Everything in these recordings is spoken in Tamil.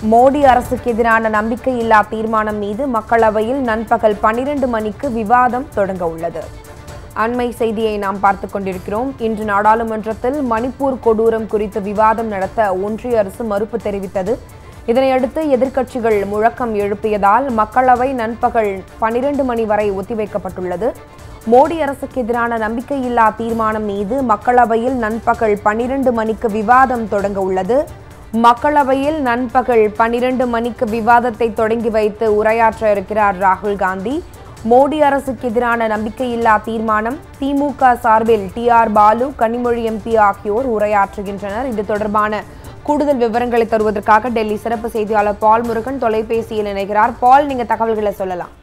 மோடி அரசுக்கு எதிரான நம்பிக்கையில்லா தீர்மானம் மீது மக்களவையில் நண்பகல் பனிரெண்டு மணிக்கு விவாதம் தொடங்க உள்ளது அண்மை செய்தியை நாம் பார்த்து கொண்டிருக்கிறோம் இன்று நாடாளுமன்றத்தில் மணிப்பூர் கொடூரம் குறித்து விவாதம் நடத்த ஒன்றிய அரசு மறுப்பு தெரிவித்தது இதனையடுத்து எதிர்க்கட்சிகள் முழக்கம் எழுப்பியதால் மக்களவை நண்பகல் பனிரெண்டு மணி வரை ஒத்திவைக்கப்பட்டுள்ளது மோடி அரசுக்கு எதிரான நம்பிக்கையில்லா தீர்மானம் மீது மக்களவையில் நண்பகல் பனிரெண்டு மணிக்கு விவாதம் தொடங்க உள்ளது மக்களவையில் நண்பகல் பனிரெண்டு மணிக்கு விவாதத்தை தொடங்கி வைத்து உரையாற்ற இருக்கிறார் ராகுல் காந்தி மோடி அரசுக்கு எதிரான நம்பிக்கையில்லா தீர்மானம் திமுக சார்பில் T R Baalu Kanimozhi MP ஆகியோர் உரையாற்றுகின்றனர் இது தொடர்பான கூடுதல் விவரங்களை தருவதற்காக டெல்லி சிறப்பு செய்தியாளர் பால் முருகன் தொலைபேசியில் இணைகிறார் பால் நீங்க தகவல்களை சொல்லலாம்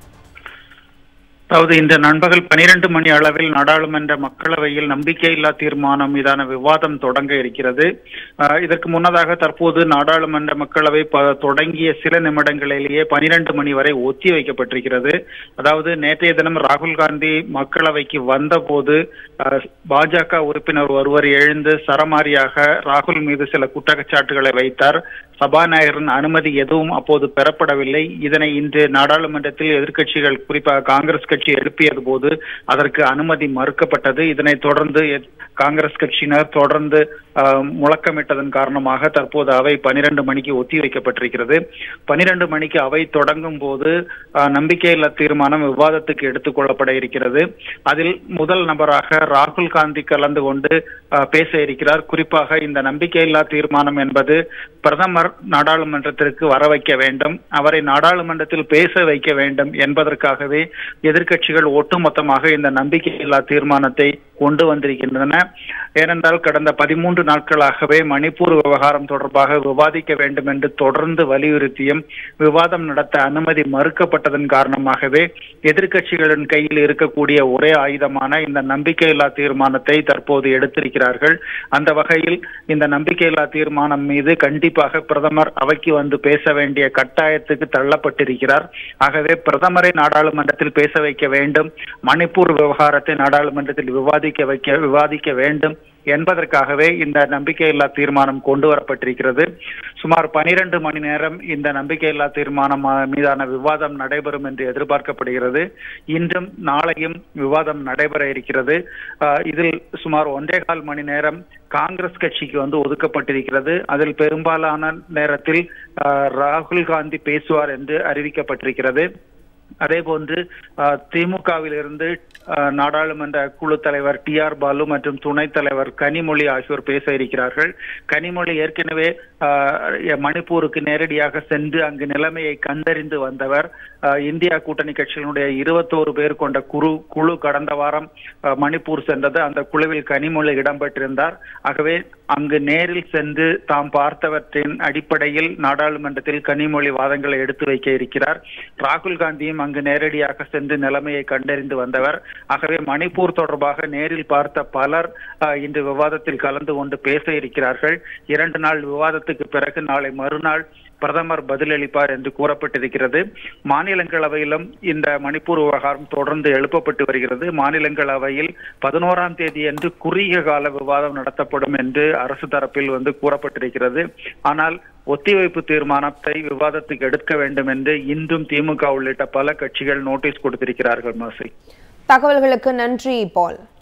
அதாவது இந்த நண்பகல் பனிரெண்டு மணி அளவில் நாடாளுமன்ற மக்களவையில் நம்பிக்கையில்லா தீர்மானம் மீதான விவாதம் தொடங்க இருக்கிறது அஹ், இதற்கு முன்னதாக தற்போது நாடாளுமன்ற மக்களவை ப- தொடங்கிய சில நிமிடங்களிலேயே பனிரெண்டு மணி வரை ஒத்தி வைக்கப்பட்டிருக்கிறது அதாவது நேற்றைய தினம் ராகுல் காந்தி மக்களவைக்கு வந்தபோது அஹ், பாஜக உறுப்பினர் ஒருவர் எழுந்து சரமாரியாக ராகுல் மீது சில குற்றச்சாட்டுகளை வைத்தார் சபாநாயகரின் அனுமதி எதுவும் அப்போது பெறப்படவில்லை இதனை இன்று நாடாளுமன்றத்தில் எதிர்க்கட்சிகள் குறிப்பாக காங்கிரஸ் கட்சி எழுப்பியது போது அதற்கு அனுமதி மறுக்கப்பட்டது இதனைத் தொடர்ந்து எத்- காங்கிரஸ் கட்சியினர் தொடர்ந்து ஆஹ், முழக்கமிட்டதன் காரணமாக தற்போது அவை பனிரெண்டு மணிக்கு ஒத்தி வைக்கப்பட்டிருக்கிறது பனிரெண்டு மணிக்கு அவை தொடங்கும் போது ஆஹ், நம்பிக்கையில்லா தீர்மானம் விவாதத்துக்கு எடுத்துக் கொள்ளப்பட இருக்கிறது அதில் முதல் நபராக ராகுல் காந்தி கலந்து கொண்டு ஆஹ், பேச இருக்கிறார் குறிப்பாக இந்த நம்பிக்கையில்லா தீர்மானம் என்பது பிரதமர் நாடாளுமன்றத்திற்கு வர வைக்க வேண்டும் அவரை நாடாளுமன்றத்தில் பேச வைக்க வேண்டும் என்பதற்காகவே எதிர்க்கட்சிகள் ஒட்டுமொத்தமாக இந்த நம்பிக்கையில்லா தீர்மானத்தை கொண்டு வந்திருக்கின்றன ஏனென்றால் கடந்த பதிமூன்று நாட்களாகவே மணிப்பூர் விவகாரம் தொடர்பாக விவாதிக்க வேண்டும் என்று தொடர்ந்து வலியுறுத்தியும் விவாதம் நடத்த அனுமதி மறுக்கப்பட்டதன் காரணமாகவே எதிர்க்கட்சிகளின் கையில் இருக்கக்கூடிய ஒரே ஆயுதமான இந்த நம்பிக்கையில்லா தீர்மானத்தை தற்போது எடுத்திருக்கிறார்கள் அந்த வகையில் இந்த நம்பிக்கையில்லா தீர்மானம் மீது கண்டிப்பாக பிரதமர் அவைக்கு வந்து பேச வேண்டிய கட்டாயத்துக்கு தள்ளப்பட்டிருக்கிறார் ஆகவே பிரதமரை நாடாளுமன்றத்தில் பேச வைக்க வேண்டும் மணிப்பூர் விவகாரத்தை நாடாளுமன்றத்தில் விவாதிக்க வைக்க விவாதிக்க வேண்டும் என்பதற்காகவே இந்த நம்பிக்கையில்லா தீர்மானம் கொண்டு வரப்பட்டிருக்கிறது சுமார் பனிரெண்டு மணி நேரம் இந்த நம்பிக்கையில்லா தீர்மானம் அஹ், மீதான விவாதம் நடைபெறும் என்று எதிர்பார்க்கப்படுகிறது இன்றும் நாளையும் விவாதம் நடைபெற இருக்கிறது அஹ், இதில் சுமார் ஒன்றே கால் மணி நேரம் காங்கிரஸ் கட்சிக்கு வந்து ஒதுக்கப்பட்டிருக்கிறது அதில் பெரும்பாலான நேரத்தில் அஹ், ராகுல் காந்தி பேசுவார் என்று அறிவிக்கப்பட்டிருக்கிறது அதே போன்று திமுகவில் இருந்து நாடாளுமன்ற குழு தலைவர் டி ஆர் பாலு மற்றும் துணைத் தலைவர் கனிமொழி ஆகியோர் பேச இருக்கிறார்கள் கனிமொழி ஏற்கனவே ஆஹ், மணிப்பூருக்கு நேரடியாக சென்று அங்கு நிலைமையை கண்டறிந்து வந்தவர் ஆஹ், இந்தியா கூட்டணி கட்சிகளுடைய இருபத்தோரு பேர் கொண்ட குழு குழு கடந்த வாரம் ஆஹ், மணிப்பூர் சென்றது அந்த குழுவில் கனிமொழி இடம்பெற்றிருந்தார் ஆகவே அங்கு நேரில் சென்று தாம் பார்த்தவற்றின் அடிப்படையில் நாடாளுமன்றத்தில் கனிமொழி வாதங்களை எடுத்து வைக்க இருக்கிறார் ராகுல் காந்தியும் அங்கு நேரடியாக சென்று நிலைமையை கண்டறிந்து வந்தவர் ஆகவே மணிப்பூர் தொடர்பாக நேரில் பார்த்த பலர் ஆஹ், இன்று விவாதத்தில் கலந்து கொண்டு பேச இருக்கிறார்கள் இரண்டு நாள் விவாதத்துக்கு பிறகு நாளை மறுநாள் பிரதமர் பதிலளிப்பார் என்று கூறப்பட்டிருக்கிறது மாநிலங்களவையிலும் இந்த மணிப்பூர் விவகாரம் தொடர்ந்து எழுப்பப்பட்டு வருகிறது மாநிலங்களவையில் பதினோராம் தேதி அன்று குறுகிய கால விவாதம் நடத்தப்படும் என்று அரசு தரப்பில் வந்து கூறப்பட்டிருக்கிறது ஆனால் ஒத்திவைப்பு தீர்மானத்தை விவாதத்துக்கு எடுக்க வேண்டும் என்று இன்றும் திமுக உள்ளிட்ட பல கட்சிகள் நோட்டீஸ் கொடுத்திருக்கிறார்கள் மாசி தகவல்களுக்கு நன்றி பால்